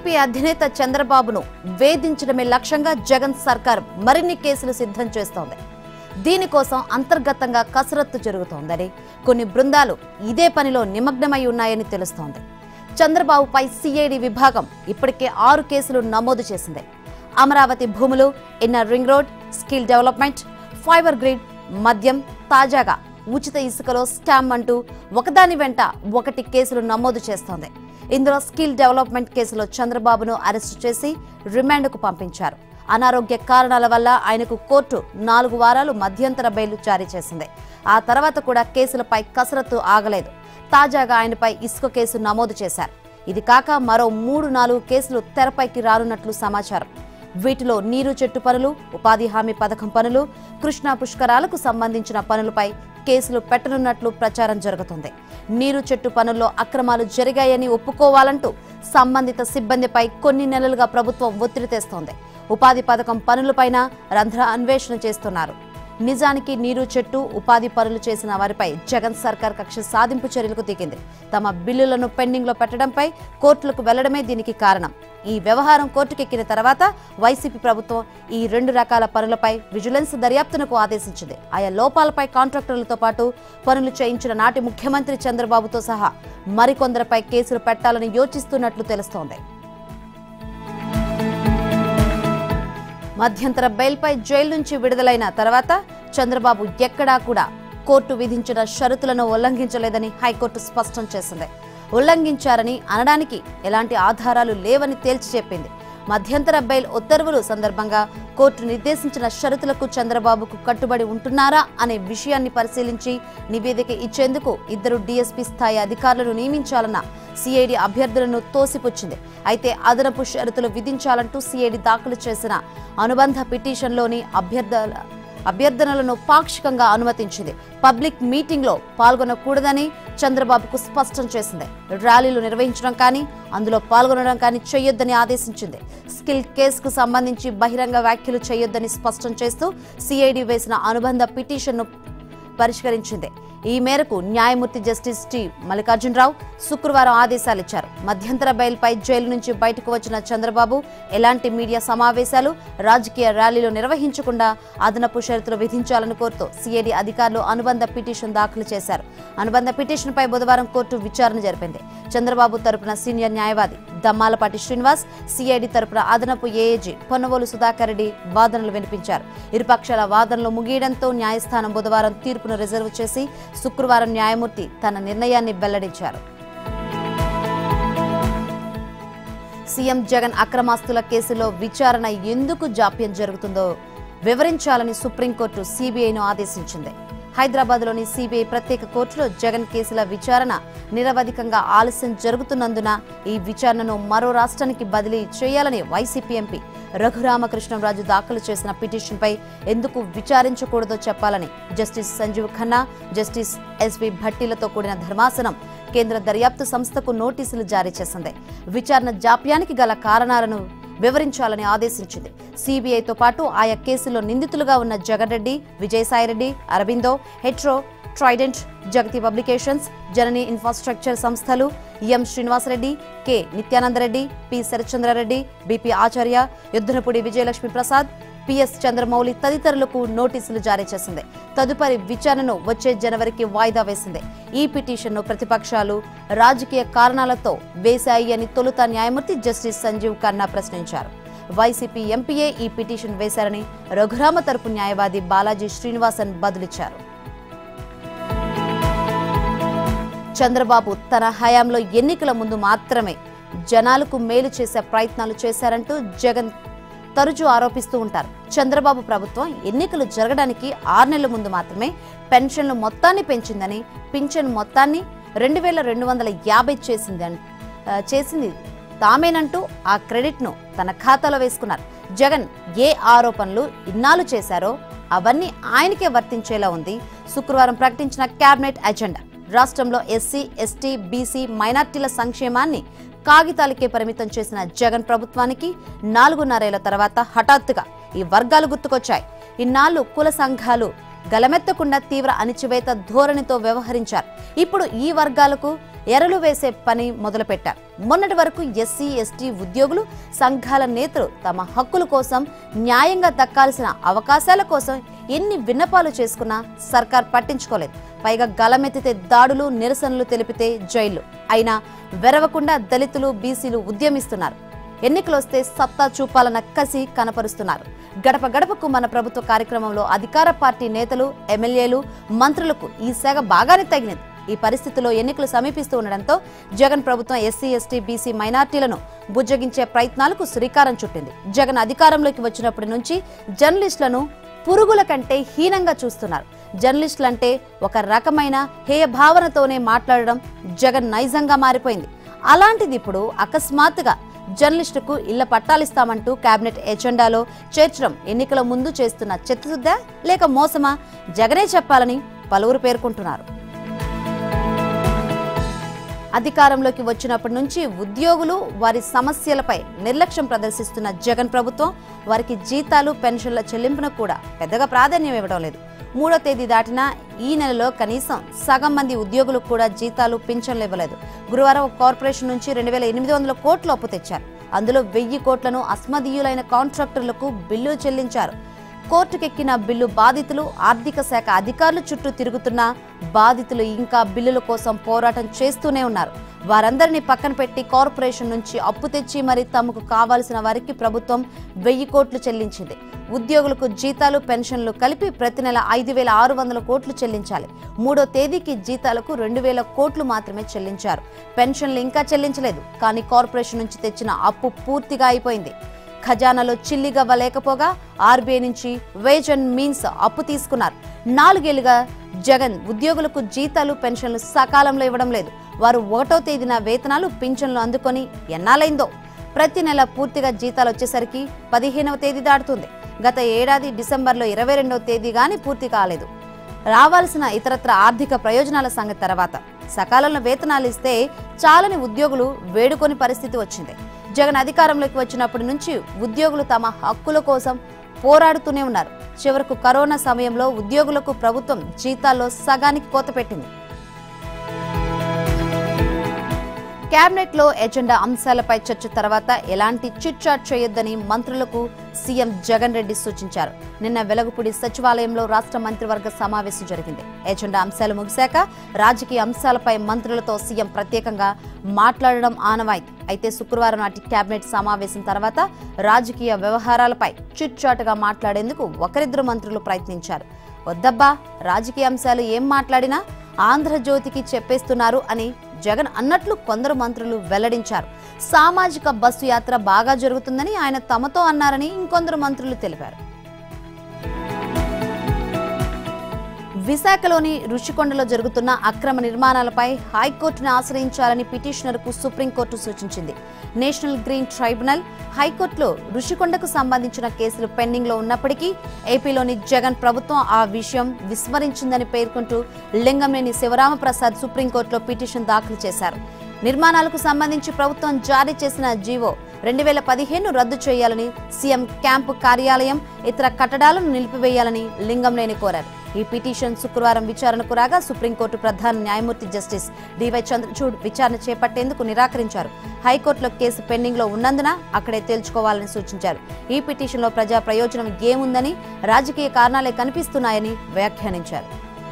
YCP అధినేత చంద్రబాబును వేధించడమే లక్ష్యంగా జగన్ సర్కార్ మరిన్ని కేసులు సిద్ధం చేస్తోంది దీనికోసం అంతర్గతంగా కసరత్తు జరుగుతోందని కొన్ని బృందాలు ఇదే పనిలో నిమగ్నమై ఉన్నాయని తెలుస్తోంది చంద్రబాబుపై సిఐడి విభాగం ఇప్పటికే ఆరు కేసులు నమోదు చేసింది అమరావతి భూములు inner ring road skill development fibre grid మద్యం తాజాగా ఉచిత ఇసుకలో స్కామ్ అంటూ ఒకదాని వెంట ఒకటి కేసులు నమోదు చేస్తోంది ఇందులో స్కిల్ డెవలప్మెంట్ కేసులో చంద్రబాబును అరెస్టు చేసి రిమాండ్కు పంపించారు అనారోగ్య కారణాల వల్ల ఆయనకు కోర్టు నాలుగు వారాలు మధ్యంతర బెయిల్ జారీ చేసింది ఆ తర్వాత కూడా కేసులపై కసరత్తు ఆగలేదు తాజాగా ఆయనపై ఇసుక కేసు నమోదు చేశారు ఇది కాక మరో మూడు నాలుగు కేసులు తెరపైకి రానున్నట్లు సమాచారం వీటిలో నీరు చెట్టు పనులు ఉపాధి హామీ పథకం పనులు కృష్ణా పుష్కరాలకు సంబంధించిన పనులపై కేసులు పెట్టనున్నట్లు ప్రచారం జరుగుతుంది నీరు చెట్టు పనుల్లో అక్రమాలు జరిగాయని ఒప్పుకోవాలంటూ సంబంధిత సిబ్బందిపై కొన్ని నెలలుగా ప్రభుత్వం ఒత్తిడి తెస్తోంది ఉపాధి పథకం పనులపైన రంధ్ర అన్వేషణ చేస్తున్నారు నిజానికి నీరు చెట్టు ఉపాధి పనులు చేసిన వారిపై జగన్ సర్కార్ కక్ష సాధింపు చర్యలకు దిగింది తమ బిల్లులను పెండింగ్లో పెట్టడంపై కోర్టులకు వెళ్లడమే దీనికి కారణం ఈ వ్యవహారం కోర్టుకెక్కిన తర్వాత వైసీపీ ప్రభుత్వం ఈ రెండు రకాల పనులపై విజిలెన్స్ దర్యాప్తునకు ఆదేశించింది ఆయా లోపాలపై కాంట్రాక్టర్లతో పాటు పనులు చేయించిన నాటి ముఖ్యమంత్రి చంద్రబాబుతో సహా మరికొందరిపై కేసులు పెట్టాలని యోచిస్తున్నట్లు తెలుస్తోంది మధ్యంతర బెయిల్పై జైలు నుంచి విడుదలైన తర్వాత చంద్రబాబు ఎక్కడా కూడా కోర్టు విధించిన షరతులను ఉల్లంఘించలేదని హైకోర్టు స్పష్టం చేసింది ఉల్లంఘించారని అనడానికి ఎలాంటి ఆధారాలు లేవని తేల్చి చెప్పింది మధ్యంతర బెయిల్ ఉత్తర్వులు సందర్భంగా కోర్టు నిర్దేశించిన షరతులకు చంద్రబాబుకు కట్టుబడి ఉంటున్నారా అనే విషయాన్ని పరిశీలించి నివేదిక ఇచ్చేందుకు ఇద్దరు డీఎస్పీ స్థాయి అధికారులను నియమించాలన్న సిఐడి అభ్యర్థులను తోసిపుచ్చింది అయితే అదనపు షరతులు విధించాలంటూ సిఐడి దాఖలు చేసిన అనుబంధ పిటిషన్లోని అభ్యర్థుల అభ్యర్థనలను పాక్షికంగా అనుమతించింది పబ్లిక్ మీటింగ్లో పాల్గొనకూడదని చంద్రబాబుకు స్పష్టం చేసింది ర్యాలీలు నిర్వహించడం కానీ అందులో పాల్గొనడం కానీ చేయొద్దని ఆదేశించింది స్కిల్ కేసుకు సంబంధించి బహిరంగ వ్యాఖ్యలు చేయొద్దని స్పష్టం చేస్తూ సిఐడి వేసిన అనుబంధ పిటిషన్ను పరిష్కరించింది ఈ మేరకు న్యాయమూర్తి జస్టిస్ టి మల్లికార్జునరావు శుక్రవారం ఆదేశాలిచ్చారు మధ్యంతర బెయిల్పై జైలు నుంచి బయటకు వచ్చిన చంద్రబాబు ఎలాంటి మీడియా సమావేశాలు రాజకీయ ర్యాలీలు నిర్వహించకుండా అదనపు షరతులు విధించాలని కోరుతూ సిఐడి అధికారులు అనుబంధ పిటిషన్ దాఖలు చేశారు అనుబంధ పిటిషన్పై బుధవారం కోర్టు విచారణ జరిపింది చంద్రబాబు తరపున సీనియర్ న్యాయవాది దమ్మాలపాటి శ్రీనివాస్ సిఐడి తరపున అదనపు ఏఏజీ పొన్నవోలు సుధాకర్ రెడ్డి వాదనలు వినిపించారు ఇరుపక్షాల వాదనలు ముగియడంతో న్యాయస్థానం బుధవారం తీర్పును రిజర్వ్ చేసి శుక్రవారం న్యాయమూర్తి తన నిర్ణయాన్ని వెల్లడించారు సీఎం జగన్ అక్రమాస్తుల కేసులో విచారణ ఎందుకు జాప్యం జరుగుతుందో వివరించాలని సుప్రీంకోర్టు సీబీఐను ఆదేశించింది హైదరాబాద్లోని సీబీఐ ప్రత్యేక కోర్టులో జగన్ కేసుల విచారణ నిరవధికంగా ఆలస్యం జరుగుతున్నందున ఈ విచారణను మరో రాష్ట్రానికి బదిలీ చేయాలని వైసీపీ ఎంపీ రఘురామకృష్ణంరాజు దాఖలు చేసిన పిటిషన్పై ఎందుకు విచారించకూడదో చెప్పాలని justice Sanjiv Khanna justice S V భట్టీలతో కూడిన ధర్మాసనం కేంద్ర దర్యాప్తు సంస్థకు నోటీసులు జారీ చేసింది విచారణ జాప్యానికి గల కారణాలను వివరించాలని ఆదేశించింది సిబిఐతో పాటు ఆయా కేసుల్లో నిందితులుగా ఉన్న Jagan Reddy Vijayasai Reddy Aurobindo Hetero Trident Jagati publications Janani infrastructure సంస్థలు M Srinivasa Reddy K Nityananda Reddy P Sarath Chandra Reddy B P Acharya Yuddhanapudi Vijayalakshmi Prasad P S Chandramouli తదితరులకు నోటీసులు జారీ చేసింది తదుపరి విచారణను వచ్చే జనవరికి వాయిదా వేసింది ఈ పిటిషన్ను ప్రతిపక్షాలు రాజకీయ కారణాలతో వేశాయి అని తొలుత న్యాయమూర్తి జస్టిస్ సంజీవ్ ఖన్నా ప్రశ్నించారు వైసీపీ ఎంపీఏ ఈ పిటిషన్ వేశారని రఘురామ తరపు న్యాయవాది బాలాజీ శ్రీనివాసన్ బదులిచ్చారు చంద్రబాబు తన హయాంలో ఎన్నికల ముందు మాత్రమే జనాలకు మేలు చేసే ప్రయత్నాలు చేశారంటూ జగన్ తరచూ ఆరోపిస్తూ ఉంటారు చంద్రబాబు ప్రభుత్వం ఎన్నికలు జరగడానికి ఆరు నెలల ముందు మాత్రమే పెన్షన్లు మొత్తాన్ని పెంచిందని పింఛన్ మొత్తాన్ని రెండు వేల రెండు వందల యాభై చేసింది అన్- ఆ, చేసింది తామేనంటూ ఆ క్రెడిట్ను తన ఖాతాలో వేసుకున్నారు జగన్ ఏ ఆరోపణలు ఇన్నాళ్ళు చేశారో అవన్నీ ఆయనకే వర్తించేలా ఉంది శుక్రవారం ప్రకటించిన కేబినెట్ అజెండా రాష్ట్రంలో ఎస్సీ ఎస్టీ బీసీ మైనార్టీల సంక్షేమాన్ని కాగితాలకే పరిమితం చేసిన జగన్ ప్రభుత్వానికి నాలుగున్నరేళ్ల తర్వాత హఠాత్తుగా ఈ వర్గాలు గుర్తుకొచ్చాయి ఇన్నాళ్లు కుల సంఘాలు గలమెత్తకుండా తీవ్ర అణిచివేత ధోరణితో వ్యవహరించారు ఇప్పుడు ఈ వర్గాలకు ఎరలు వేసే పని మొదలుపెట్టారు మొన్నటి వరకు ఎస్సీ ఎస్టీ ఉద్యోగులు సంఘాల నేతలు తమ హక్కుల కోసం న్యాయంగా దక్కాల్సిన అవకాశాల కోసం ఎన్ని విన్నపాలు చేసుకున్నా సర్కార్ పట్టించుకోలేదు పైగా గలమెత్తితే దాడులు నిరసనలు తెలిపితే జైళ్లు అయినా వెరవకుండా దళితులు బీసీలు ఉద్యమిస్తున్నారు ఎన్నికలొస్తే సత్తా చూపాలన్న కసి కనపరుస్తున్నారు గడప గడపకు మన ప్రభుత్వ కార్యక్రమంలో అధికార పార్టీ నేతలు ఎమ్మెల్యేలు మంత్రులకు ఈ సేగ బాగానే తగినది ఈ పరిస్థితిలో ఎన్నికలు సమీపిస్తూ ఉండడంతో జగన్ ప్రభుత్వం ఎస్సీ ఎస్టీ బీసీ మైనార్టీలను బుజ్జగించే ప్రయత్నాలకు శ్రీకారం చుట్టింది జగన్ అధికారంలోకి వచ్చినప్పటి నుంచి జర్నలిస్టులను పురుగుల కంటే హీనంగా చూస్తున్నారు జర్నలిస్టులంటే ఒక రకమైన హేయ భావనతోనే మాట్లాడడం జగన్ నైజంగా మారిపోయింది అలాంటిది ఇప్పుడు అకస్మాత్తుగా జర్నలిస్టుకు ఇళ్ల పట్టాలిస్తామంటూ కేబినెట్ ఎజెండాలో చేర్చడం ఎన్నికల ముందు చేస్తున్న చిత్తశుద్ధ లేక మోసమా జగనే చెప్పాలని పలువురు పేర్కొంటున్నారు అధికారంలోకి వచ్చినప్పటి నుంచి ఉద్యోగులు వారి సమస్యలపై నిర్లక్ష్యం ప్రదర్శిస్తున్న జగన్ ప్రభుత్వం వారికి జీతాలు పెన్షన్ల చెల్లింపును కూడా పెద్దగా ప్రాధాన్యం ఇవ్వడం లేదు మూడో తేదీ దాటినా ఈ నెలలో కనీసం సగం మంది ఉద్యోగులకు కూడా జీతాలు పింఛన్లు ఇవ్వలేదు గురువారం ఒక కార్పొరేషన్ నుంచి రెండు వేల ఎనిమిది వందల కోట్లు అప్పు తెచ్చారు అందులో వెయ్యి కోట్లను అస్మదీయులైన కాంట్రాక్టర్లకు బిల్లు చెల్లించారు కోర్టుకెక్కిన బిల్లు బాధితులు ఆర్థిక శాఖ అధికారులు చుట్టూ తిరుగుతున్న బాధితులు ఇంకా బిల్లుల కోసం పోరాటం చేస్తూనే ఉన్నారు వారందరినీ పక్కన పెట్టి కార్పొరేషన్ నుంచి అప్పు తెచ్చి మరి తమకు కావాల్సిన వారికి ప్రభుత్వం వెయ్యి కోట్లు చెల్లించింది ఉద్యోగులకు జీతాలు పెన్షన్లు కలిపి ప్రతి నెల ఐదు వేల ఆరు వందల కోట్లు చెల్లించాలి మూడో తేదీకి జీతాలకు రెండు వేల కోట్లు మాత్రమే చెల్లించారు పెన్షన్లు ఇంకా చెల్లించలేదు కానీ కార్పొరేషన్ నుంచి తెచ్చిన అప్పు పూర్తిగా అయిపోయింది ఖజానాలో చిల్లిగవ్వ లేకపోగా ఆర్బీఐ నుంచి వేజ్ అండ్ మీన్స్ అప్పు తీసుకున్నారు నాలుగేళ్లుగా జగన్ ఉద్యోగులకు జీతాలు పెన్షన్లు సకాలంలో ఇవ్వడం లేదు వారు ఒకటో తేదీన వేతనాలు పింఛన్లు అందుకొని ఎన్నాలైందో ప్రతి నెల పూర్తిగా జీతాలు వచ్చేసరికి పదిహేనవ తేదీ దాటుతుంది గత ఏడాది డిసెంబర్లో ఇరవై రెండవ తేదీ గాని పూర్తి కాలేదు రావాల్సిన ఇతరత్ర ఆర్థిక ప్రయోజనాల సంగతి తర్వాత సకాలంలో వేతనాలు ఇస్తే చాలని ఉద్యోగులు వేడుకొని పరిస్థితి వచ్చింది జగన్ అధికారంలోకి వచ్చినప్పటి నుంచి ఉద్యోగులు తమ హక్కుల కోసం పోరాడుతూనే ఉన్నారు చివరకు కరోనా సమయంలో ఉద్యోగులకు ప్రభుత్వం జీతాల్లో సగానికి కోత పెట్టింది కేబినెట్ లో ఎజెండా అంశాలపై చర్చ తర్వాత ఎలాంటి చిట్ చాట్ చేయొద్దని మంత్రులకు సీఎం జగన్ రెడ్డి సూచించారు నిన్న వెలగపూడి సచివాలయంలో రాష్ట్ర మంత్రివర్గ సమావేశం జరిగింది ఎజెండా అంశాలు ముగిశాక రాజకీయ అంశాలపై మంత్రులతో సీఎం ప్రత్యేకంగా మాట్లాడడం ఆనవాయితీ అయితే శుక్రవారం నాటి కేబినెట్ సమావేశం తర్వాత రాజకీయ వ్యవహారాలపై చిట్ చాట్గా మాట్లాడేందుకు ఒకరిద్దరు మంత్రులు ప్రయత్నించారు వద్దబ్బా రాజకీయ అంశాలు ఏం మాట్లాడినా ఆంధ్రజ్యోతికి చెప్పేస్తున్నారు అని జగన్ అన్నట్లు కొందరు మంత్రులు వెల్లడించారు సామాజిక బస్సు యాత్ర బాగా జరుగుతుందని ఆయన తమతో అన్నారని ఇంకొందరు మంత్రులు తెలిపారు విశాఖలోని రుషికొండలో జరుగుతున్న అక్రమ నిర్మాణాలపై హైకోర్టును ఆశ్రయించాలని పిటిషనర్కు సుప్రీంకోర్టు సూచించింది నేషనల్ గ్రీన్ ట్రైబ్యునల్ హైకోర్టులో రుషికొండకు సంబంధించిన కేసులు పెండింగ్లో ఉన్నప్పటికీ ఏపీలోని జగన్ ప్రభుత్వం ఆ విషయం విస్మరించిందని పేర్కొంటూ లింగంనేని శివరామప్రసాద్ సుప్రీంకోర్టులో పిటిషన్ దాఖలు చేశారు నిర్మాణాలకు సంబంధించి ప్రభుత్వం జారీ చేసిన జీవో రెండు వేల పదిహేను రద్దు చేయాలని సీఎం క్యాంపు కార్యాలయం ఇతర కట్టడాలను నిలిపివేయాలని లింగంనేని కోరారు ఈ పిటిషన్ శుక్రవారం విచారణకు రాగా సుప్రీంకోర్టు ప్రధాన న్యాయమూర్తి జస్టిస్ డివై చంద్రచూడ్ విచారణ చేపట్టేందుకు నిరాకరించారు హైకోర్టులో కేసు పెండింగ్ లో ఉన్నందున అక్కడే తేల్చుకోవాలని సూచించారు ఈ పిటిషన్లో ప్రజా ప్రయోజనం ఏముందని రాజకీయ కారణాలే కనిపిస్తున్నాయని వ్యాఖ్యానించారు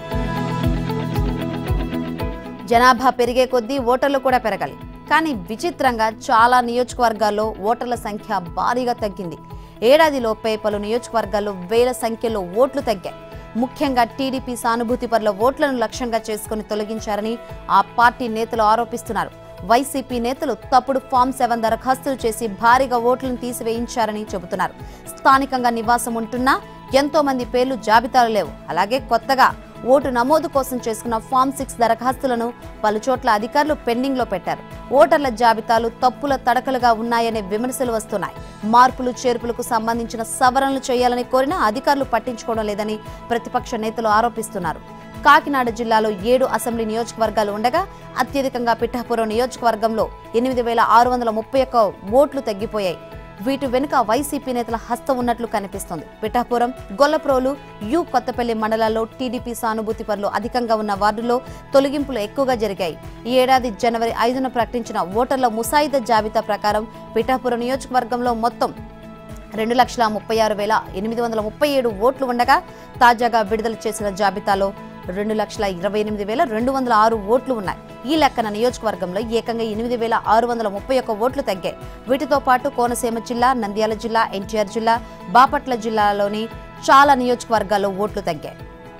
జనాభా పెరిగే కొద్దీ ఓటర్లు కూడా పెరగాలి కానీ విచిత్రంగా చాలా నియోజకవర్గాల్లో ఓటర్ల సంఖ్య భారీగా తగ్గింది ఏడాదిలోపే పలు నియోజకవర్గాల్లో వేల సంఖ్యలో ఓట్లు తగ్గాయి ముఖ్యంగా టీడీపీ సానుభూతి పరుల ఓట్లను లక్ష్యంగా చేసుకుని తొలగించారని ఆ పార్టీ నేతలు ఆరోపిస్తున్నారు వైసీపీ నేతలు తప్పుడు ఫామ్ సెవెన్ దరఖాస్తులు చేసి భారీగా ఓట్లను తీసివేయించారని చెబుతున్నారు స్థానికంగా నివాసం ఉంటున్నా ఎంతో మంది పేర్లు జాబితాలో లేవు అలాగే కొత్తగా ఓటు నమోదు కోసం చేసుకున్న ఫామ్ సిక్స్ దరఖాస్తులను పలుచోట్ల అధికారులు పెండింగ్ లో పెట్టారు ఓటర్ల జాబితాలు తప్పుల తడకలుగా ఉన్నాయనే విమర్శలు వస్తున్నాయి మార్పులు చేర్పులకు సంబంధించిన సవరణలు చేయాలని కోరినా అధికారులు పట్టించుకోవడం లేదని ప్రతిపక్ష నేతలు ఆరోపిస్తున్నారు కాకినాడ జిల్లాలో ఏడు అసెంబ్లీ నియోజకవర్గాలు ఉండగా అత్యధికంగా పిఠాపురం నియోజకవర్గంలో ఎనిమిది వేల ఆరు వందల ముప్పై ఒక్క ఓట్లు తగ్గిపోయాయి వీటి వెనుక వైసీపీ నేతల హస్తం ఉన్నట్లు కనిపిస్తోంది పిఠాపురం గొల్లప్రోలు యు కొత్తపల్లి మండలాల్లో టీడీపీ సానుభూతి పరులు అధికంగా ఉన్న వార్డుల్లో తొలగింపులు ఎక్కువగా జరిగాయి ఈ ఏడాది జనవరి ఐదున ప్రకటించిన ఓటర్ల ముసాయిదా జాబితా ప్రకారం పిఠాపురం నియోజకవర్గంలో మొత్తం రెండు లక్షల ముప్పై ఆరు వేల ఎనిమిది వందల ముప్పై ఏడు ఓట్లు ఉండగా తాజాగా విడుదల చేసిన జాబితాలో రెండు లక్షల ఇరవై ఎనిమిది వేల రెండు వందల ఆరు ఓట్లు ఉన్నాయి ఈ లెక్కన నియోజకవర్గంలో ఏకంగా ఎనిమిది వేల ఆరు వందల ముప్పై ఒక్క ఓట్లు తగ్గాయి వీటితో పాటు కోనసీమ జిల్లా నంద్యాల జిల్లా ఎన్టీఆర్ జిల్లా బాపట్ల జిల్లాలోని చాలా నియోజకవర్గాల్లో ఓట్లు తగ్గాయి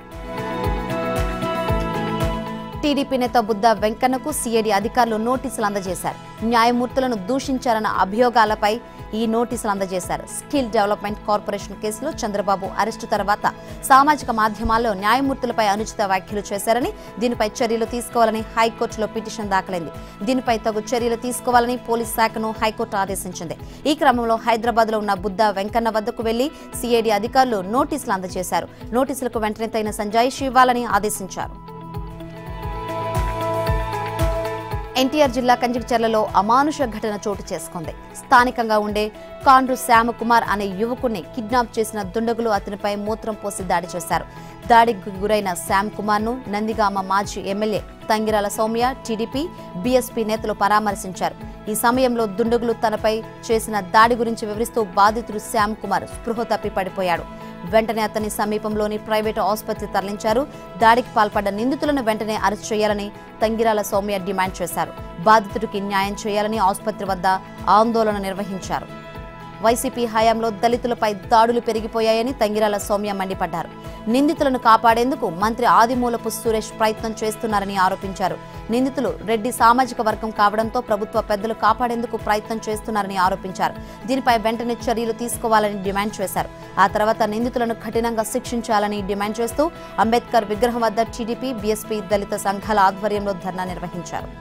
టీడీపీ నేత బుద్ధ వెంకన్నకు సిఐడి అధికారులు నోటీసులు అందజేశారు న్యాయమూర్తులను దూషించారన్న అభియోగాలపై ఈ నోటీసులు అందజేశారు స్కిల్ డెవలప్మెంట్ కార్పొరేషన్ కేసులో చంద్రబాబు అరెస్టు తర్వాత సామాజిక మాధ్యమాల్లో న్యాయమూర్తులపై అనుచిత వ్యాఖ్యలు చేశారని దీనిపై చర్యలు తీసుకోవాలని హైకోర్టులో పిటిషన్ దాఖలైంది దీనిపై తగు చర్యలు తీసుకోవాలని పోలీస్ శాఖను హైకోర్టు ఆదేశించింది ఈ క్రమంలో హైదరాబాద్ లో ఉన్న బుద్ధ వెంకన్న వద్దకు వెళ్లి సిఐడి అధికారులు నోటీసులు అందజేశారు నోటీసులకు వెంటనే తగిన సంజాయిషి ఇవ్వాలని ఆదేశించారు ఎన్టీఆర్ జిల్లా కంచికచర్లలో అమానుష ఘటన చోటు చేసుకుంది స్థానికంగా ఉండే కాండ్రు శ్యామకుమార్ అనే యువకుడిని కిడ్నాప్ చేసిన దుండగులు అతనిపై మూత్రం పోసి దాడి చేశారు దాడికి గురైన శ్యామ్ కుమార్ ను నందిగామ మాజీ ఎమ్మెల్యే తంగిరాల సౌమ్య టీడీపీ బీఎస్పీ నేతలు పరామర్శించారు ఈ సమయంలో దుండగులు తనపై చేసిన దాడి గురించి వివరిస్తూ బాధితుడు శ్యామ్ కుమార్ స్పృహ తప్పి పడిపోయాడు వెంటనే అతన్ని సమీపంలోని ప్రైవేటు ఆసుపత్రి తరలించారు దాడికి పాల్పడ్డ నిందితులను వెంటనే అరెస్ట్ చేయాలని తంగిరాల సౌమ్య డిమాండ్ చేశారు బాధితుడికి న్యాయం చేయాలని ఆసుపత్రి వద్ద ఆందోళన నిర్వహించారు వైసీపీ హయాంలో దళితులపై దాడులు పెరిగిపోయాయని తంగిరాల సౌమ్య మండిపడ్డారు నిందితులను కాపాడేందుకు మంత్రి ఆదిమూలపు సురేష్ ప్రయత్నం చేస్తున్నారని ఆరోపించారు నిందితులు రెడ్డి సామాజిక వర్గం కావడంతో ప్రభుత్వ పెద్దలు కాపాడేందుకు ప్రయత్నం చేస్తున్నారని ఆరోపించారు దీనిపై వెంటనే చర్యలు తీసుకోవాలని డిమాండ్ చేశారు ఆ తర్వాత నిందితులను కఠినంగా శిక్షించాలని డిమాండ్ చేస్తూ అంబేద్కర్ విగ్రహం వద్ద టీడీపీ బీఎస్పీ దళిత సంఘాల ఆధ్వర్యంలో ధర్నా నిర్వహించారు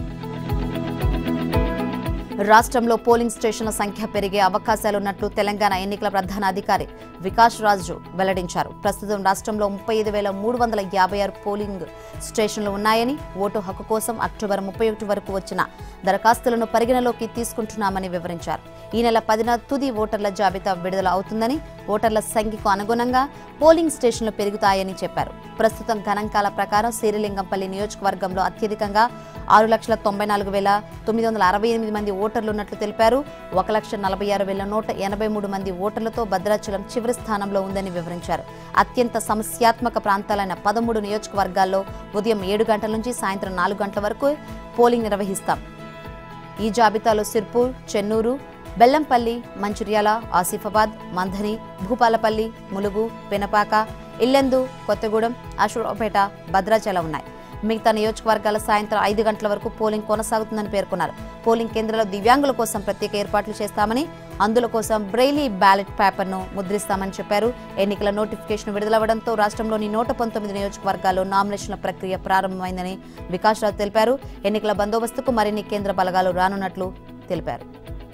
రాష్ట్రంలో పోలింగ్ స్టేషన్ల సంఖ్య పెరిగే అవకాశాలున్నట్లు తెలంగాణ ఎన్నికల ప్రధాన అధికారి వికాస్ రాజు వెల్లడించారు ప్రస్తుతం రాష్ట్రంలో ముప్పై ఐదు వేల మూడు వందల యాభై ఆరు పోలింగ్ స్టేషన్లు ఉన్నాయని ఓటు హక్కు కోసం అక్టోబర్ ముప్పై ఒకటి వరకు వచ్చిన దరఖాస్తులను పరిగణలోకి తీసుకుంటున్నామని వివరించారు ఈ నెల పదిన తుది ఓటర్ల జాబితా విడుదల అవుతుందని ఓటర్ల సంఖ్యకు అనుగుణంగా పోలింగ్ స్టేషన్లు పెరుగుతాయని చెప్పారు ప్రస్తుతం గణాంకాల ప్రకారం శ్రీలింగంపల్లి నియోజకవర్గంలో అత్యధికంగా ఆరు లక్షల తొంభై నాలుగు వేల తొమ్మిది వందల అరవై ఎనిమిది మంది ఓటర్లు ఉన్నట్లు తెలిపారు ఒక లక్ష నలభై ఆరు వేల నూట ఎనభై మూడు మంది ఓటర్లతో భద్రాచలం చివరి స్థానంలో ఉందని వివరించారు అత్యంత సమస్యాత్మక ప్రాంతాలైన పదమూడు నియోజకవర్గాల్లో ఉదయం ఏడు గంటల నుంచి సాయంత్రం నాలుగు గంటల వరకు పోలింగ్ నిర్వహిస్తాం ఈ జాబితాలో సిర్పూర్ చెన్నూరు బెల్లంపల్లి మంచిర్యాల ఆసిఫాబాద్ మంథని భూపాలపల్లి ములుగు పెనపాక ఇల్లెందు కొత్తగూడెం అశ్వరావుపేట భద్రాచలం ఉన్నాయి మిగతా నియోజకవర్గాల సాయంత్రం ఐదు గంటల వరకు పోలింగ్ కొనసాగుతుందని పేర్కొన్నారు పోలింగ్ కేంద్రాల్లో దివ్యాంగుల కోసం ప్రత్యేక ఏర్పాట్లు చేస్తామని అందుల కోసం బ్రెయిలీ బ్యాలెట్ పేపర్ను ముద్రిస్తామని చెప్పారు ఎన్నికల నోటిఫికేషన్ విడుదలవ్వడంతో రాష్ట్రంలోని నూట పంతొమ్మిది నియోజకవర్గాల్లో నామినేషన్ల ప్రక్రియ ప్రారంభమైందని వికాస్ రావు తెలిపారు ఎన్నికల బందోబస్తుకు మరిన్ని కేంద్ర బలగాలు రానున్నట్లు తెలిపారు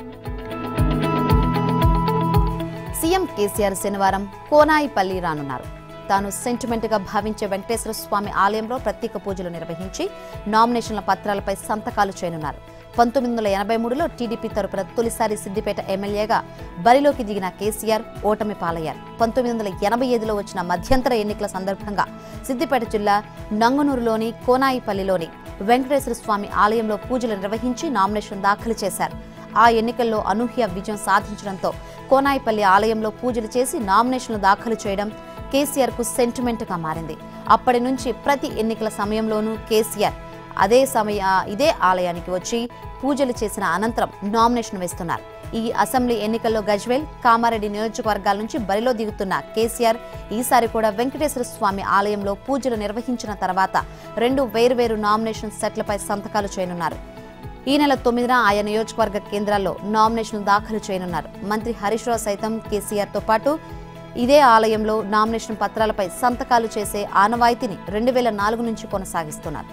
సీఎం కేసీఆర్ శనివారం కోనాయిపల్లి రానున్నారు తాను సెంటిమెంట్ గా భావించే వెంకటేశ్వర స్వామి ఆలయంలో ప్రత్యేక పూజలు నిర్వహించి నామినేషన్ల పత్రాలపై సంతకాలు చేయనున్నారు పంతొమ్మిది వందల ఎనభై మూడులో టీడీపీ తరపున తొలిసారి సిద్దిపేట ఎమ్మెల్యేగా బరిలోకి దిగిన కేసీఆర్ ఓటమి పాలయ్యారు పంతొమ్మిది వందల ఎనభై ఐదులో వచ్చిన మధ్యంతర ఎన్నికల సందర్భంగా సిద్దిపేట జిల్లా నంగనూరులోని కోనాయిపల్లిలోని వెంకటేశ్వర స్వామి ఆలయంలో పూజలు నిర్వహించి నామినేషన్ దాఖలు చేశారు ఆ ఎన్నికల్లో అనూహ్య విజయం సాధించడంతో కోనాయిపల్లి ఆలయంలో పూజలు చేసి నామినేషన్లు దాఖలు చేయడం కేసీఆర్ కు సెంటిమెంట్ గా మారింది అప్పటి నుంచి ప్రతి ఎన్నికల సమయంలోనూ కేసీఆర్ అదే సమయ ఇదే ఆలయానికి వచ్చి పూజలు చేసిన అనంతరం నామినేషన్ వేస్తున్నారు ఈ అసెంబ్లీ ఎన్నికల్లో గజ్వేల్ కామారెడ్డి నియోజకవర్గాల నుంచి బరిలో దిగుతున్న కేసీఆర్ ఈసారి కూడా వెంకటేశ్వర స్వామి ఆలయంలో పూజలు నిర్వహించిన తర్వాత రెండు వేర్వేరు నామినేషన్ సెట్లపై సంతకాలు చేయనున్నారు ఈ నెల తొమ్మిదిన ఆయా నియోజకవర్గ కేంద్రాల్లో నామినేషన్లు దాఖలు చేయనున్నారు మంత్రి హరీష్ రావు సైతం కేసీఆర్ తో పాటు ఇదే ఆలయంలో నామినేషన్ పత్రాలపై సంతకాలు చేసే ఆనవాయితీని రెండు వేల నాలుగు నుంచి కొనసాగిస్తున్నారు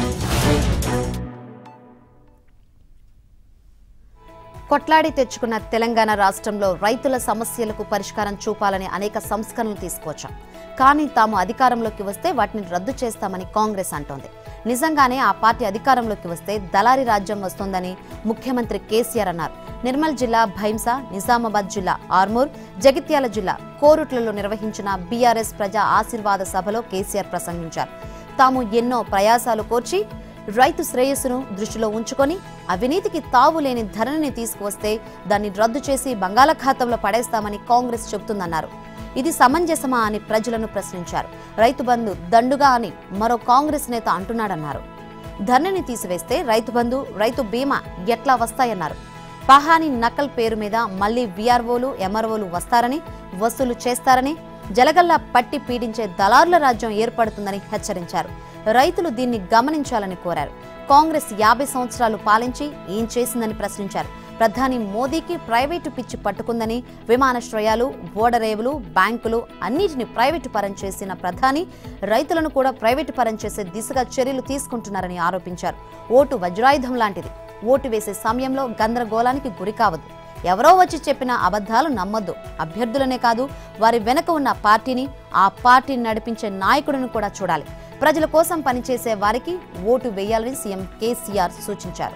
కొట్లాడి తెచ్చుకున్న తెలంగాణ రాష్ట్రంలో రైతుల సమస్యలకు పరిష్కారం చూపాలని అనేక సంస్కరణలు తీసుకొచ్చాం కానీ తాము అధికారంలోకి వస్తే వాటిని రద్దు చేస్తామని కాంగ్రెస్ అంటోంది నిజంగానే ఆ పార్టీ అధికారంలోకి వస్తే దళారీ రాజ్యం వస్తోందని ముఖ్యమంత్రి కేసీఆర్ అన్నారు నిర్మల్ జిల్లా భైంసా నిజామాబాద్ జిల్లా ఆర్మూర్ జగిత్యాల జిల్లా కోరుట్లలో నిర్వహించిన బీఆర్ఎస్ ప్రజా ఆశీర్వాద సభలో కేసీఆర్ ప్రసంగించారు తాము ఎన్నో ప్రయాసాలు కోర్చి రైతు శ్రేయస్సును దృష్టిలో ఉంచుకొని అవినీతికి తావు లేని ధరని తీసుకువస్తే దాన్ని రద్దు చేసి బంగాళాఖాతంలో పడేస్తామని కాంగ్రెస్ చెబుతుందన్నారు ఇది సమంజసమా అని ప్రజలను ప్రశ్నించారు రైతు బంధు దండుగా అని మరో కాంగ్రెస్ నేత అంటున్నాడన్నారు ధరణిని తీసివేస్తే రైతు బంధు రైతు బీమా ఎట్లా వస్తాయన్నారు పహాని నకల్ పేరు మీద మళ్లీ వీఆర్ఓలు ఎంఆర్ఓలు వస్తారని వసూలు చేస్తారని జలగల్లా పట్టి పీడించే దళారుల రాజ్యం ఏర్పడుతుందని హెచ్చరించారు రైతులు దీన్ని గమనించాలని కోరారు కాంగ్రెస్ యాభై సంవత్సరాలు పాలించి ఏం చేసిందని ప్రశ్నించారు ప్రధాని మోదీకి ప్రైవేటు పిచ్చి పట్టుకుందని విమానాశ్రయాలు ఓడరేవులు బ్యాంకులు అన్నిటిని ప్రైవేటు పరం చేసిన ప్రధాని రైతులను కూడా ప్రైవేటు పరం చేసే దిశగా చర్యలు తీసుకుంటున్నారని ఆరోపించారు ఓటు వజ్రాయుధం లాంటిది ఓటు వేసే సమయంలో గందరగోళానికి గురి కావద్దు ఎవరో వచ్చి చెప్పిన అబద్ధాలు నమ్మొద్దు అభ్యర్థులనే కాదు వారి వెనక ఉన్న పార్టీని ఆ పార్టీని నడిపించే నాయకుడిని కూడా చూడాలి ప్రజల కోసం పనిచేసే వారికి ఓటు వేయాలని సీఎం కేసీఆర్ సూచించారు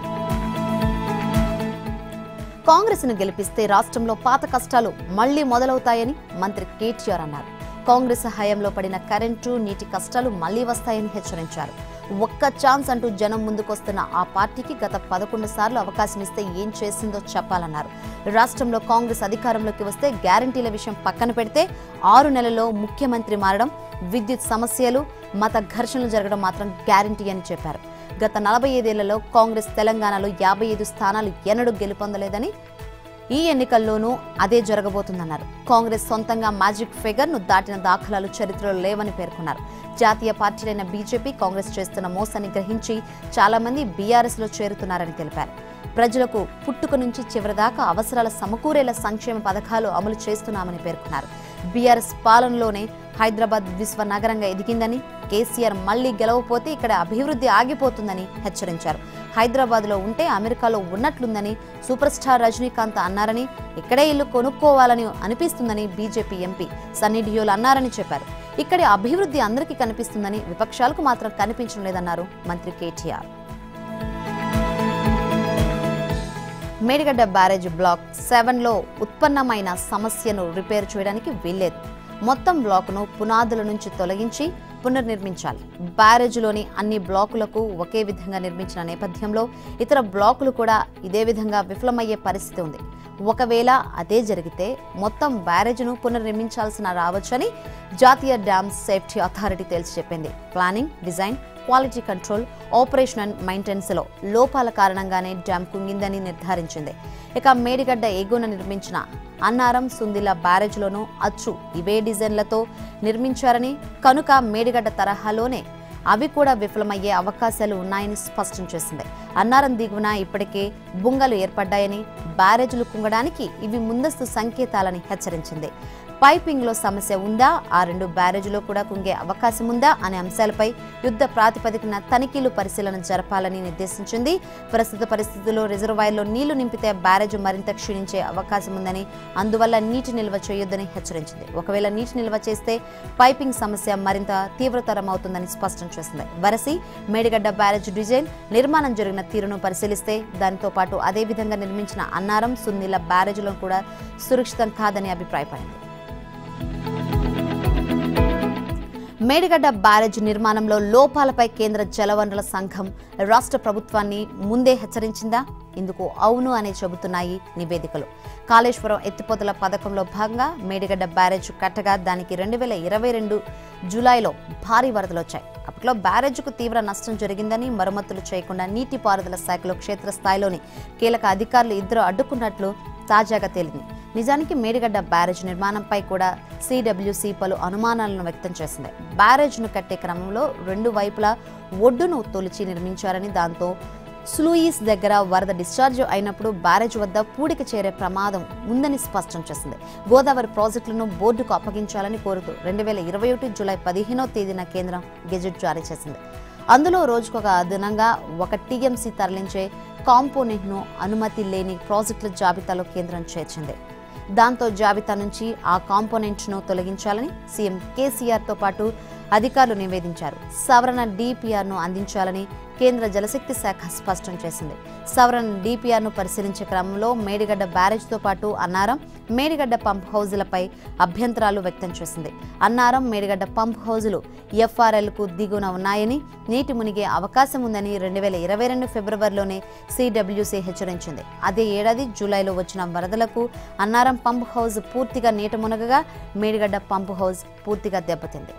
కాంగ్రెస్ను గెలిపిస్తే రాష్ట్రంలో పాత కష్టాలు మళ్లీ మొదలవుతాయని మంత్రి కేటీఆర్ అన్నారు కాంగ్రెస్ హయాంలో పడిన కరెంటు నీటి కష్టాలు మళ్లీ వస్తాయని హెచ్చరించారు ఒక్క ఛాన్స్ అంటూ జనం ముందుకొస్తున్న ఆ పార్టీకి గత పదకొండు సార్లు అవకాశం ఇస్తే ఏం చేసిందో చెప్పాలన్నారు రాష్ట్రంలో కాంగ్రెస్ అధికారంలోకి వస్తే గ్యారంటీల విషయం పక్కన పెడితే ఆరు నెలల్లో ముఖ్యమంత్రి మారడం విద్యుత్ సమస్యలు మత ఘర్షణలు జరగడం మాత్రం గ్యారంటీ అని చెప్పారు గత నలభై ఐదేళ్లలో కాంగ్రెస్ తెలంగాణలో యాభై ఐదు స్థానాలు ఎన్నడూ గెలుపొందలేదని ఈ ఎన్నికల్లోనూ అదే జరగబోతుందన్నారు కాంగ్రెస్ సొంతంగా మ్యాజిక్ ఫిగర్ ను దాటిన దాఖలాలు చరిత్రలో లేవని పేర్కొన్నారు జాతీయ పార్టీలైన బీజేపీ కాంగ్రెస్ చేస్తున్న మోసాన్ని గ్రహించి చాలా మంది బీఆర్ఎస్ లో చేరుతున్నారని తెలిపారు ప్రజలకు పుట్టుక నుంచి చివరిదాకా అవసరాల సమకూరేలా సంక్షేమ పథకాలు అమలు చేస్తున్నామని పేర్కొన్నారు బీఆర్ఎస్ పాలనలోనే హైదరాబాద్ విశ్వ నగరంగా ఎదిగిందని కేసీఆర్ మళ్లీ గెలవపోతే ఇక్కడ అభివృద్ధి ఆగిపోతుందని హెచ్చరించారు హైదరాబాద్ లో ఉంటే అమెరికాలో ఉన్నట్లుందని సూపర్ స్టార్ రజనీకాంత్ అన్నారని ఇక్కడే ఇల్లు కొనుక్కోవాలని అనిపిస్తుందని బీజేపీ ఎంపీ సన్నీ డియోల్ అన్నారని చెప్పారు ఇక్కడి అభివృద్ధి అందరికీ కనిపిస్తుందని విపక్షాలకు మాత్రం కనిపించడం లేదన్నారు మంత్రి కేటీఆర్ మేడిగడ్డ బ్యారేజ్ బ్లాక్ సెవెన్లో ఉత్పన్నమైన సమస్యను రిపేర్ చేయడానికి వీల్లేదు మొత్తం బ్లాకును పునాదుల నుంచి తొలగించి పునర్నిర్మించాలి బ్యారేజ్లోని అన్ని బ్లాకులకు ఒకే విధంగా నిర్మించిన నేపథ్యంలో ఇతర బ్లాకులు కూడా ఇదే విధంగా విఫలమయ్యే పరిస్థితి ఉంది ఒకవేళ అదే జరిగితే మొత్తం బ్యారేజ్ను పునర్నిర్మించాల్సిన రావచ్చని జాతీయ డ్యామ్ సేఫ్టీ అథారిటీ తేల్చి చెప్పింది planning design quality control operation and మెయింటెనెన్స్లో లోపాల కారణంగానే డ్యామ్ కుంగిందని నిర్ధారించింది ఇక మేడిగడ్డ ఎగువన నిర్మించిన అన్నారం సుందిల బ్యారేజ్లోనూ అచ్చు ఇవే డిజైన్లతో నిర్మించారని కనుక మేడిగడ్డ తరహాలోనే అవి కూడా విఫలమయ్యే అవకాశాలు ఉన్నాయని స్పష్టం చేసింది అన్నారం దిగువన ఇప్పటికే బుంగలు ఏర్పడ్డాయని బ్యారేజ్లు కుంగడానికి ఇవి ముందస్తు సంకేతాలని హెచ్చరించింది పైపింగ్లో సమస్య ఉందా ఆ రెండు బ్యారేజ్లో కూడా కుంగే అవకాశం ఉందా అనే అంశాలపై యుద్ధ ప్రాతిపదికన తనిఖీలు పరిశీలన జరపాలని నిర్దేశించింది ప్రస్తుత పరిస్థితుల్లో రిజర్వాయర్లో నీళ్లు నింపితే బ్యారేజ్ మరింత క్షీణించే అవకాశం ఉందని అందువల్ల నీటి నిల్వ చేయొద్దని హెచ్చరించింది ఒకవేళ నీటి నిల్వ చేస్తే పైపింగ్ సమస్య మరింత తీవ్రతరం అవుతుందని స్పష్టం చేసింది వరసి మేడిగడ్డ బ్యారేజ్ డిజైన్ నిర్మాణం జరిగిన తీరును పరిశీలిస్తే దానితో పాటు అదే విధంగా నిర్మించిన అన్నారం సున్నీల బ్యారేజ్లను కూడా సురక్షితం కాదని అభిప్రాయపడింది మేడిగడ్డ బ్యారేజ్ నిర్మాణంలో లోపాలపై కేంద్ర జలవనరుల సంఘం రాష్ట్ర ప్రభుత్వాన్ని ముందే హెచ్చరించిందా ఇందుకు అవును అనే చెబుతున్నాయి నివేదికలు కాళేశ్వరం ఎత్తిపోతల పథకంలో భాగంగా మేడిగడ్డ బ్యారేజ్ కట్టగా దానికి రెండు వేల ఇరవై రెండు జూలైలో భారీ వరదలు వచ్చాయి అప్పట్లో బ్యారేజ్కు తీవ్ర నష్టం జరిగిందని మరమ్మతులు చేయకుండా నీటిపారుదల శాఖలో క్షేత్రస్థాయిలోని కీలక అధికారులు ఇద్దరు అడ్డుకున్నట్లు తాజాగా తేలింది నిజానికి మేడిగడ్డ బ్యారేజ్ నిర్మాణంపై కూడా సిడబ్ల్యూసి పలు అనుమానాలను వ్యక్తం చేసింది బ్యారేజ్ను కట్టే క్రమంలో రెండు వైపులా ఒడ్డును తొలిచి నిర్మించారని దాంతో స్లూయిస్ దగ్గర వరద డిశ్చార్జ్ అయినప్పుడు బ్యారేజ్ వద్ద పూడిక చేరే ప్రమాదం ఉందని స్పష్టం చేసింది గోదావరి ప్రాజెక్టులను బోర్డుకు అప్పగించాలని కోరుతూ రెండు వేల ఇరవై ఒకటి జూలై పదిహేనో తేదీన కేంద్రం గెజెట్ జారీ చేసింది అందులో రోజుకొక అదనంగా ఒక టీఎంసీ తరలించే కాంపోనెంట్ను అనుమతి లేని ప్రాజెక్టుల జాబితాలో కేంద్రం చేర్చింది దాంతో జాబితా నుంచి ఆ కాంపోనెంట్ను తొలగించాలని సీఎం కేసీఆర్తో పాటు అధికారులు నివేదించారు సవరణ డిపిఆర్ను అందించాలని కేంద్ర జలశక్తి శాఖ స్పష్టం చేసింది సవరణ డిపిఆర్ను పరిశీలించే క్రమంలో మేడిగడ్డ బ్యారేజ్తో పాటు అన్నారం మేడిగడ్డ పంప్ హౌజులపై అభ్యంతరాలు వ్యక్తం చేసింది అన్నారం మేడిగడ్డ పంప్ హౌజులు ఎఫ్ఆర్ఎల్కు దిగువన ఉన్నాయని నీటి మునిగే అవకాశం ఉందని రెండు వేల ఇరవై రెండు ఫిబ్రవరిలోనే సిడబ్ల్యూసీ హెచ్చరించింది అదే ఏడాది జూలైలో వచ్చిన వరదలకు అన్నారం పంప్ హౌజ్ పూర్తిగా నీట మునగగా మేడిగడ్డ పంప్ హౌజ్ పూర్తిగా దెబ్బతింది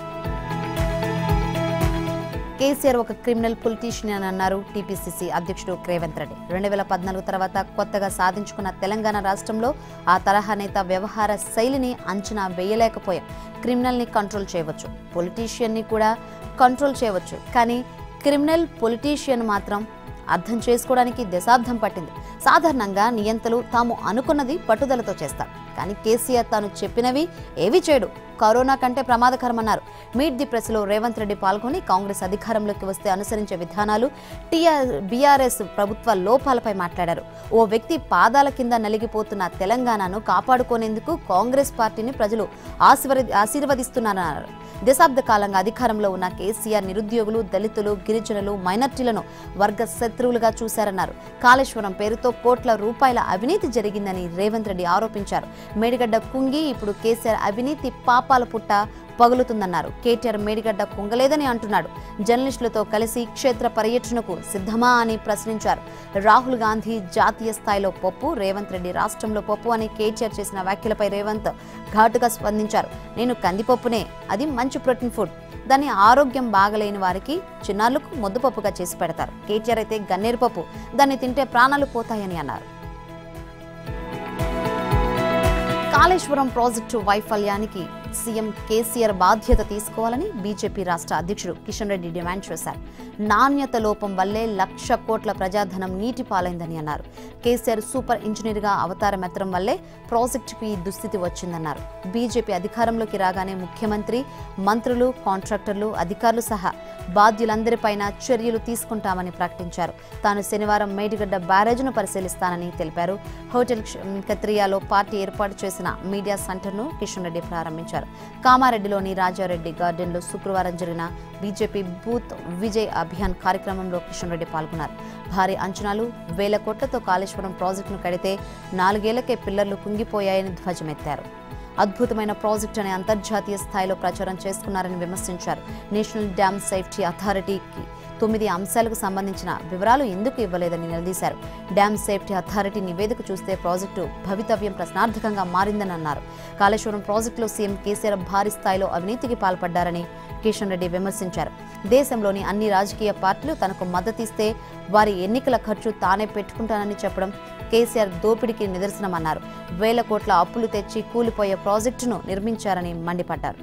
కేసీఆర్ ఒక క్రిమినల్ పొలిటీషియన్ అని అన్నారు టీపీసీసీ అధ్యక్షుడు రేవంత్ రెడ్డి రెండు వేల పద్నాలుగు తర్వాత కొత్తగా సాధించుకున్న తెలంగాణ రాష్ట్రంలో ఆ తరహా నేత వ్యవహార శైలిని అంచనా వేయలేకపోయాం క్రిమినల్ని కంట్రోల్ చేయవచ్చు పొలిటీషియన్ని కూడా కంట్రోల్ చేయవచ్చు కానీ క్రిమినల్ పొలిటీషియన్ మాత్రం అర్థం చేసుకోవడానికి దశాబ్దం పట్టింది సాధారణంగా నియంతలు తాము అనుకున్నది పట్టుదలతో చేస్తారు కానీ కేసీఆర్ తాను చెప్పినవి ఏవి చేయడు కరోనా కంటే ప్రమాదకరమన్నారు మీట్ ది ప్రెస్లో రేవంత్ రెడ్డి పాల్గొని కాంగ్రెస్ అధికారంలోకి వస్తే అనుసరించే విధానాలు టీఆర్ బీఆర్ఎస్ ప్రభుత్వ లోపాలపై మాట్లాడారు ఓ వ్యక్తి పాదాల కింద నలిగిపోతున్న తెలంగాణను కాపాడుకునేందుకు కాంగ్రెస్ పార్టీని ప్రజలు ఆశీర్వది ఆశీర్వదిస్తున్నారన్నారు దశాబ్ద కాలంగా అధికారంలో ఉన్న కేసీఆర్ నిరుద్యోగులు దళితులు గిరిజనులు మైనార్టీలను వర్గ శత్రువులుగా చూశారన్నారు కాళేశ్వరం పేరుతో కోట్ల రూపాయల అవినీతి జరిగిందని రేవంత్ రెడ్డి ఆరోపించారు మేడిగడ్డ కుంగి ఇప్పుడు కేసీఆర్ అవినీతి పాపాల పుట్ట పగులుతుందన్నారు కేటీఆర్ మేడిగడ్డ కుంగలేదని అంటున్నాడు జర్నలిస్టులతో కలిసి క్షేత్ర పర్యటనకు సిద్ధమా అని ప్రశ్నించారు రాహుల్ గాంధీ జాతీయ స్థాయిలో పప్పు రేవంత్ రెడ్డి రాష్ట్రంలో పప్పు అని కేటీఆర్ చేసిన వ్యాఖ్యలపై రేవంత్ ఘాటుగా స్పందించారు నేను కందిపప్పునే అది మంచి ప్రోటీన్ ఫుడ్ దాన్ని ఆరోగ్యం బాగలేని వారికి చిన్నారులకు ముద్దపప్పుగా చేసి పెడతారు కేటీఆర్ అయితే గన్నేరు పప్పు దాన్ని తింటే ప్రాణాలు పోతాయని అన్నారు కాళేశ్వరం ప్రాజెక్టు వైఫల్యానికి సీఎం కేసీఆర్ బాధ్యత తీసుకోవాలని బీజేపీ రాష్ట్ర అధ్యక్షుడు కిషన్ రెడ్డి డిమాండ్ చేశారు నాణ్యత లోపం వల్లే లక్ష కోట్ల ప్రజాధనం నీటి పాలైందని అన్నారు కేసీఆర్ సూపర్ ఇంజనీర్గా అవతారం ఎత్తడం వల్లే ప్రాజెక్టుకు ఈ దుస్థితి వచ్చిందన్నారు బీజేపీ అధికారంలోకి రాగానే ముఖ్యమంత్రి మంత్రులు కాంట్రాక్టర్లు అధికారులు సహా బాధ్యులందరిపైన చర్యలు తీసుకుంటామని ప్రకటించారు తాను శనివారం మేడిగడ్డ బ్యారేజ్ను పరిశీలిస్తానని తెలిపారు హోటల్ క్ష- కత్రియాలో పార్టీ ఏర్పాటు చేసిన మీడియా సెంటర్ను కిషన్ రెడ్డి ప్రారంభించారు కామారెడ్డిలోని రాజారెడ్డి గార్డెన్లో శుక్రవారం జరిగిన బీజేపీ బూత్ విజయ్ అభియాన్ కార్యక్రమంలో కిషన్ రెడ్డి పాల్గొన్నారు భారీ అంచనాలు వేల కోట్లతో కాళేశ్వరం ప్రాజెక్టును కడితే నాలుగేళ్లకే పిల్లర్లు కుంగిపోయాయని ధ్వజమెత్తారు అద్భుతమైన ప్రాజెక్ట్ అనే అంతర్జాతీయ స్థాయిలో ప్రచారం చేసుకున్నారని విమర్శించారు నేషనల్ డ్యామ్ సేఫ్టీ అథారిటీకి తొమ్మిది అంశాలకు సంబంధించిన వివరాలు ఎందుకు ఇవ్వలేదని నిలదీశారు డ్యామ్ సేఫ్టీ అథారిటీ నివేదిక చూస్తే ప్రాజెక్టు భవితవ్యం ప్రశ్నార్థకంగా మారిందని అన్నారు కాళేశ్వరం ప్రాజెక్టులో సీఎం కేసీఆర్ భారీ స్థాయిలో అవినీతికి పాల్పడ్డారని కిషన్ రెడ్డి విమర్శించారు దేశంలోని అన్ని రాజకీయ పార్టీలు తనకు మద్దతిస్తే వారి ఎన్నికల ఖర్చు తానే పెట్టుకుంటానని చెప్పడం కేసీఆర్ దోపిడీకి నిదర్శనమన్నారు వేల కోట్ల అప్పులు తెచ్చి కూలిపోయే ప్రాజెక్టును నిర్మించారని మండిపడ్డారు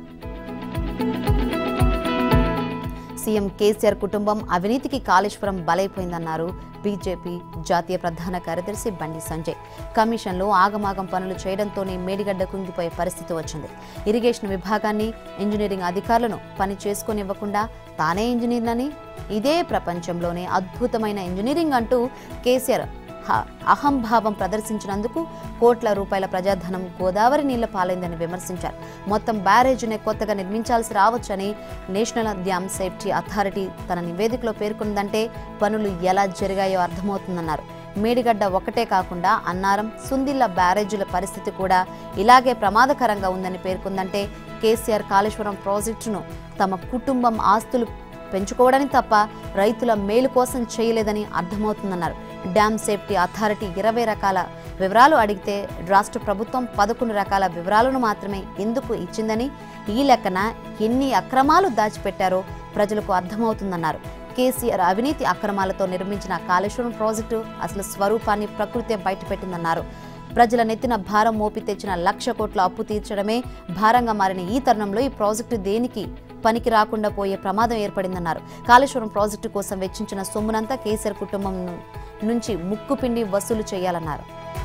సీఎం కేసీఆర్ కుటుంబం అవినీతికి కాళేశ్వరం బలైపోయిందన్నారు బీజేపీ జాతీయ ప్రధాన కార్యదర్శి బండి సంజయ్ కమిషన్లో ఆగమాగం పనులు చేయడంతోనే మేడిగడ్డ కుంగిపోయే పరిస్థితి వచ్చింది ఇరిగేషన్ విభాగాన్ని ఇంజనీరింగ్ అధికారులను పని చేసుకొనివ్వకుండా తానే ఇంజనీర్నని ఇదే ప్రపంచంలోనే అద్భుతమైన ఇంజనీరింగ్ అంటూ కేసీఆర్ హ- అహంభావం ప్రదర్శించినందుకు కోట్ల రూపాయల ప్రజాధనం గోదావరి నీళ్ల పాలైందని విమర్శించారు మొత్తం బ్యారేజ్నే కొత్తగా నిర్మించాల్సి రావచ్చని నేషనల్ డ్యామ్ సేఫ్టీ అథారిటీ తన నివేదికలో పేర్కొందంటే పనులు ఎలా జరిగాయో అర్థమవుతుందన్నారు మేడిగడ్డ ఒకటే కాకుండా అన్నారం సుందిల్ల బ్యారేజీల పరిస్థితి కూడా ఇలాగే ప్రమాదకరంగా ఉందని పేర్కొందంటే కేసీఆర్ కాళేశ్వరం ప్రాజెక్టును తమ కుటుంబం ఆస్తులు పెంచుకోవడానికి తప్ప రైతుల మేలు కోసం చేయలేదని అర్థమవుతుందన్నారు డ్యామ్ సేఫ్టీ అథారిటీ ఇరవై రకాల వివరాలు అడిగితే రాష్ట్ర ప్రభుత్వం పదకొండు రకాల వివరాలను మాత్రమే ఎందుకు ఇచ్చిందని ఈ లెక్కన ఎన్ని అక్రమాలు దాచిపెట్టారో ప్రజలకు అర్థమవుతుందన్నారు కేసీఆర్ అవినీతి అక్రమాలతో నిర్మించిన కాళేశ్వరం ప్రాజెక్టు అసలు స్వరూపాన్ని ప్రకృతే బయటపెట్టిందన్నారు ప్రజల నెత్తిన భారం మోపి తెచ్చిన లక్ష కోట్ల అప్పు తీర్చడమే భారంగా మారిన ఈ తరుణంలో ఈ ప్రాజెక్టు దేనికి పనికి రాకుండా పోయే ప్రమాదం ఏర్పడిందన్నారు కాళేశ్వరం ప్రాజెక్టు కోసం వెచ్చించిన సొమ్మునంతా కేసీఆర్ కుటుంబం ను- నుంచి ముక్కుపిండి వసూలు చేయాలన్నారు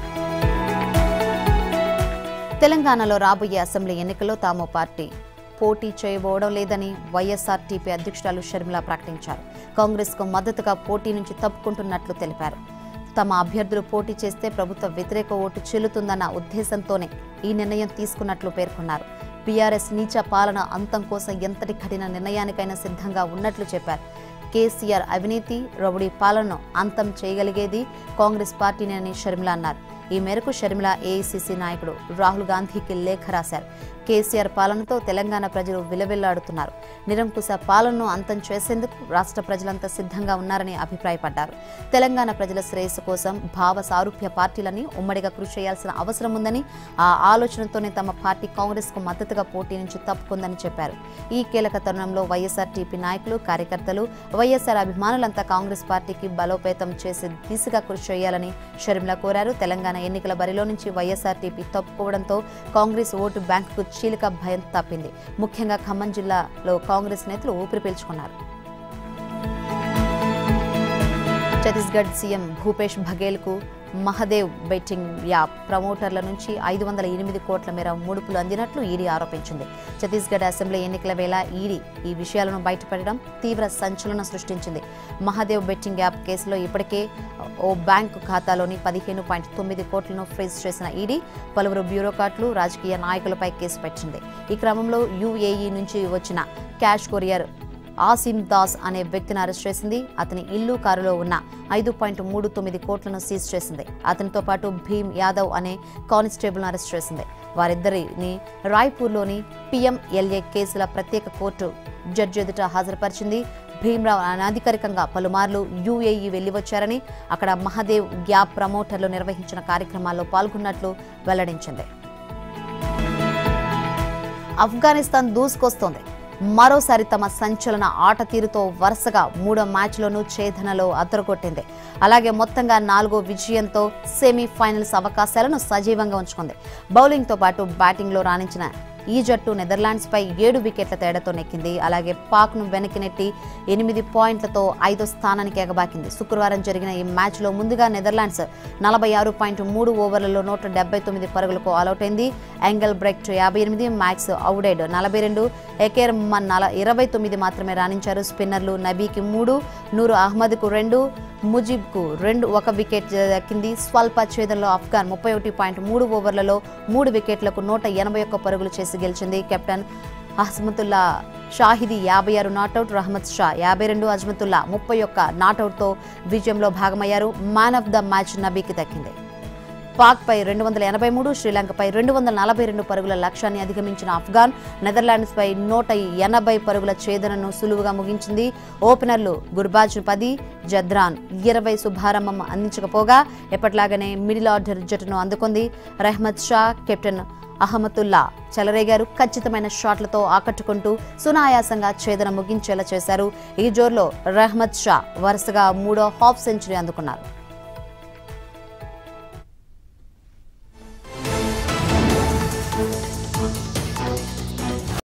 తెలంగాణలో రాబోయే అసెంబ్లీ ఎన్నికల్లో తాము పార్టీ పోటీ చేయబోవడం లేదని వైఎస్ఆర్టీపీ అధ్యక్షురాలు షర్మిల ప్రకటించారు కాంగ్రెస్కు మద్దతుగా పోటీ నుంచి తప్పుకుంటున్నట్లు తెలిపారు తమ అభ్యర్థులు పోటీ చేస్తే ప్రభుత్వ వ్యతిరేక ఓటు చెల్లుతుందన్న ఉద్దేశంతోనే ఈ నిర్ణయం తీసుకున్నట్లు పేర్కొన్నారు బీఆర్ఎస్ నీచ పాలన అంతం కోసం ఎంతటి కఠిన నిర్ణయానికైనా సిద్ధంగా ఉన్నట్లు చెప్పారు కేసీఆర్ అవినీతి రౌడీ పాలనను అంతం చేయగలిగేది కాంగ్రెస్ పార్టీని షర్మిల అన్నారు ఈ మేరకు షర్మిల ఏఐసీసీ నాయకుడు రాహుల్ గాంధీకి లేఖ రాశారు కేసీఆర్ పాలనతో తెలంగాణ ప్రజలు విలవిల్లాడుతున్నారు నిరంకుశ పాలనను అంతం చేసేందుకు రాష్ట్ర ప్రజలంతా సిద్ధంగా ఉన్నారని అభిప్రాయపడ్డారు తెలంగాణ ప్రజల శ్రేయస్సు కోసం భావ సారూప్య పార్టీలని ఉమ్మడిగా కృషి చేయాల్సిన అవసరం ఉందని ఆ ఆలోచనతోనే తమ పార్టీ కాంగ్రెస్ కు మద్దతుగా పోటీ నుంచి తప్పుకుందని చెప్పారు ఈ కీలక తరుణంలో వైఎస్ఆర్టీపీ నాయకులు కార్యకర్తలు వైఎస్ఆర్ అభిమానులంతా కాంగ్రెస్ పార్టీకి బలోపేతం చేసే దిశగా కృషి చేయాలని షర్మిల కోరారు తెలంగాణ ఎన్నికల బరిలో నుంచి వైఎస్ఆర్టీపీ తప్పుకోవడంతో కాంగ్రెస్ ఓటు బ్యాంకుకు చీలిక భయం తప్పింది ముఖ్యంగా ఖమ్మం జిల్లాలో కాంగ్రెస్ నేతలు ఊపిరి పీల్చుకున్నారు ఛత్తీస్గఢ్ సీఎం భూపేష్ బఘేల్కు మహదేవ్ బెట్టింగ్ యాప్ ప్రమోటర్ల నుంచి ఐదు వందల ఎనిమిది కోట్ల మేర ముడుపులు అందినట్లు ఈడీ ఆరోపించింది ఛత్తీస్గఢ్ అసెంబ్లీ ఎన్నికల వేళ ఈడీ ఈ విషయాలను బయటపడడం తీవ్ర సంచలనం సృష్టించింది మహదేవ్ బెట్టింగ్ యాప్ కేసులో ఇప్పటికే ఓ బ్యాంకు ఖాతాలోని పదిహేను పాయింట్ తొమ్మిది కోట్లను ఫ్రీజ్ చేసిన ఈడీ పలువురు బ్యూరోక్రాట్లు రాజకీయ నాయకులపై కేసు పెట్టింది ఈ క్రమంలో యుఏఈ నుంచి వచ్చిన క్యాష్ కొరియర్ ఆసిమ్ దాస్ అనే వ్యక్తిని అరెస్ట్ చేసింది అతని ఇల్లు కారులో ఉన్న ఐదు పాయింట్ మూడు తొమ్మిది కోట్లను సీజ్ చేసింది అతనితో పాటు భీమ్ యాదవ్ అనే కానిస్టేబుల్ను అరెస్ట్ చేసింది వారిద్దరిని రాయ్పూర్లోని పిఎంఎల్ఏ కేసుల ప్రత్యేక కోర్టు జడ్జి ఎదుట హాజరుపరిచింది భీమ్రావ్ అనధికారికంగా పలుమార్లు యుఏఈ వెళ్లి వచ్చారని అక్కడ మహదేవ్ గ్యాప్ ప్రమోటర్లు నిర్వహించిన కార్యక్రమాల్లో పాల్గొన్నట్లు వెల్లడించింది ఆఫ్ఘనిస్తాన్ దూసుకొస్తోంది మరోసారి తమ సంచలన ఆట తీరుతో వరుసగా మూడో మ్యాచ్లోనూ ఛేదనలో అదరగొట్టింది అలాగే మొత్తంగా నాలుగో విజయంతో సెమీఫైనల్స్ అవకాశాలను సజీవంగా ఉంచుకుంది బౌలింగ్తో పాటు బ్యాటింగ్లో రాణించిన ఈ జట్టు నెదర్లాండ్స్ పై ఏడు వికెట్ల తేడాతో నెక్కింది అలాగే పాక్ను వెనక్కి నెట్టి ఎనిమిది పాయింట్లతో ఐదో స్థానానికి ఎగబాకింది శుక్రవారం జరిగిన ఈ మ్యాచ్లో ముందుగా నెదర్లాండ్స్ నలభై ఆరు పాయింట్ మూడు ఓవర్లలో నూట డెబ్బై తొమ్మిది పరుగులకు ఆల్అౌట్ అయింది యాంగల్ బ్రెక్ట్ యాభై ఎనిమిది మ్యాక్స్ అవుడెడ్ నలభై రెండు ఎకేర్ మన్ నల ఇరవై తొమ్మిది మాత్రమే రాణించారు స్పిన్నర్లు నబీకి మూడు నూరు అహ్మద్కు రెండు ముజిబ్కు రెండు ఒక వికెట్ దక్కింది స్వల్ప ఛేదంలో అఫ్ఘాన్ ముప్పై ఒకటి పాయింట్ మూడు ఓవర్లలో మూడు వికెట్లకు నూట ఎనభై ఒక్క పరుగులు చేసి గెలిచింది కెప్టెన్ అహ్మతుల్లా షాహిదీ యాభై ఆరు నాటౌట్ రహమద్ షా యాభై రెండు అజ్మతుల్లా ముప్పై ఒక్క నాటౌట్తో విజయంలో భాగమయ్యారు మ్యాన్ ఆఫ్ ద మ్యాచ్ నబీకి దక్కింది పాక్పై రెండు వందల ఎనభై మూడు శ్రీలంకపై రెండు వందల నలభై రెండు పరుగుల లక్ష్యాన్ని అధిగమించిన ఆఫ్ఘాన్ నెదర్లాండ్స్పై నూట ఎనభై పరుగుల ఛేదనను సులువుగా ముగించింది ఓపెనర్లు గుర్బాజ్ పది జద్రాన్ ఇరవై శుభారంభం అందించకపోగా ఎప్పటిలాగానే మిడిల్ ఆర్డర్ జట్టును అందుకుంది రెహ్మద్ షా కెప్టెన్ అహ్మతుల్లా చెలరేగారు ఖచ్చితమైన షాట్లతో ఆకట్టుకుంటూ సునాయాసంగా ఛేదన ముగించేలా చేశారు ఈ జోర్లో రెహ్మద్ షా వరుసగా మూడో హాఫ్ సెంచరీ అందుకున్నారు